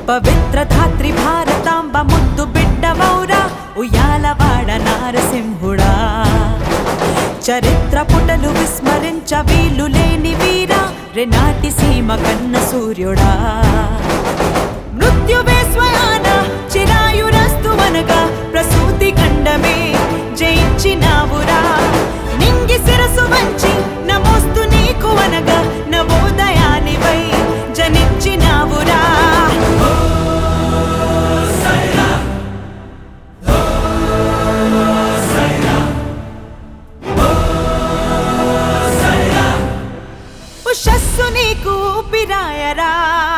పవిత్ర ధాత్రి భారతాంబ ముద్దు బిడ్డవౌరా ఉయ్యాలవాడ నారసింహుడా చరిత్ర పుటలు విస్మరించ వీలు లేని వీరా రెనాటి సీమ కన్న సూర్యుడా మృత్యువే స్వయాన చిరాయురస్తు అనగా ప్రసూతి ఖండమే జయించినావురా నింగి శిరసు వంచి నమోస్తు నీకు అనగా నవోదయానివై జనించినావురా ఉషస్సు నీకు ఊపిరాయరా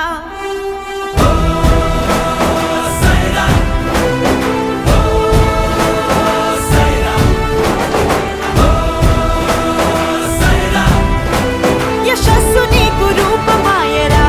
యశస్సు నీకు రూపమాయరా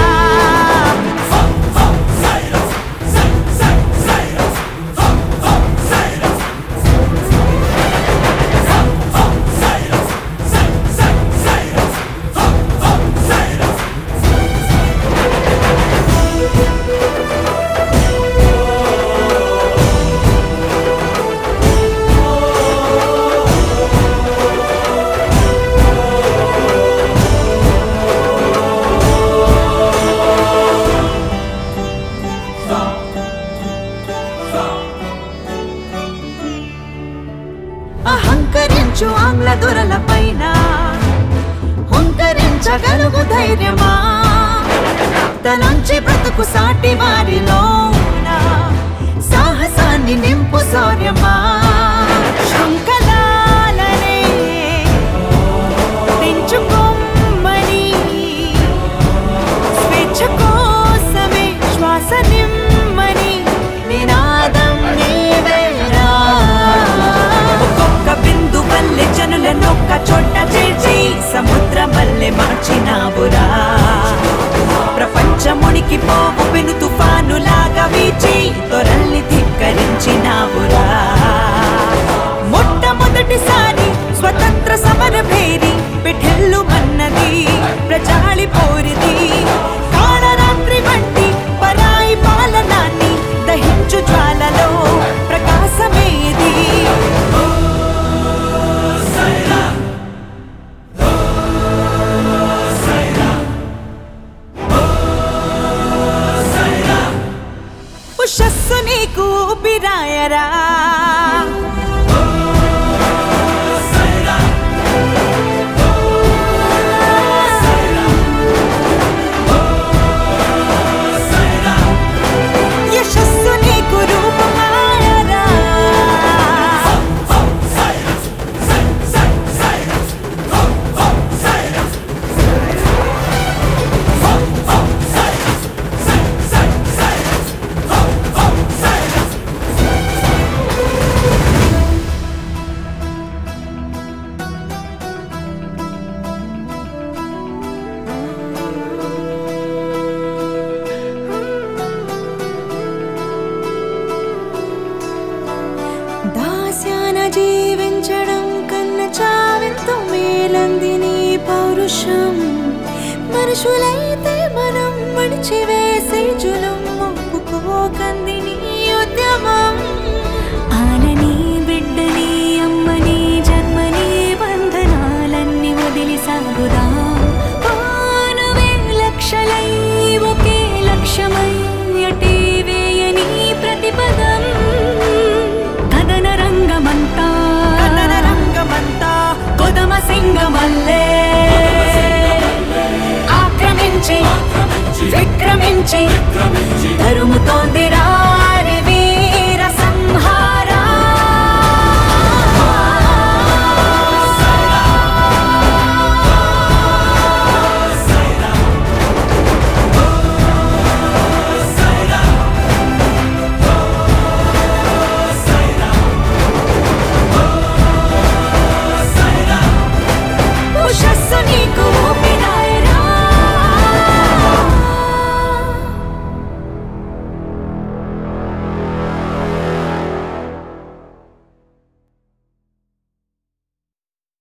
అహంకరించు ఆంగ్ల దొరల పైన హుంకరించగలుగు ధైర్యమా తనుంచి బ్రతుకు సాటి వారిలోన సాహసాన్ని నింపు శౌర్యమా శృంఖలాలనే తెంచుకోమని స్వేచ్ఛ కోసమే శ్వాస నిమ్మని నినాదం నీవేరా ఒక్కొక్క బిందు వల్లే జనులనొక్క చోట చేర్చి సముద్రం వల్లే మార్చినావురా ప్రపంచమునికి పోవు పెను తుఫానులాగా వీచి తొరల్ని ధిక్కరించినావురా మొట్టమొదటిసారి స్వతంత్ర సమర భేరి పిఠెల్లు మన్నది ప్రజాళి పోరిది కాళరాత్రి వంటి పరాయి పాలనాన్ని దహించు జ్వాలలో ప్రకాశమేది ఉషస్సు నీకు ఊపిరాయరా యశస్సు నీకు రూపమాయరా దాస్యాన జీవించడం కన్న చావెంతో మేలంది నీ పౌరుషం మనుషులైతే మనం మడిచివేసే జులం ఒప్పుకోకంది నీ ఉద్యమం ఆనని బిడ్డని అమ్మని జన్మని బంధనాలన్నీ వదిలి సాగుదాం పానువే లక్షలై ఒకే లక్ష్యమై అటే వేయని ప్రతిపదం కథన రంగమంతా కన్నడ రంగమంతా కొదమ సింగమల్లే ఆక్రమించి విక్రమించి తరుముతోంది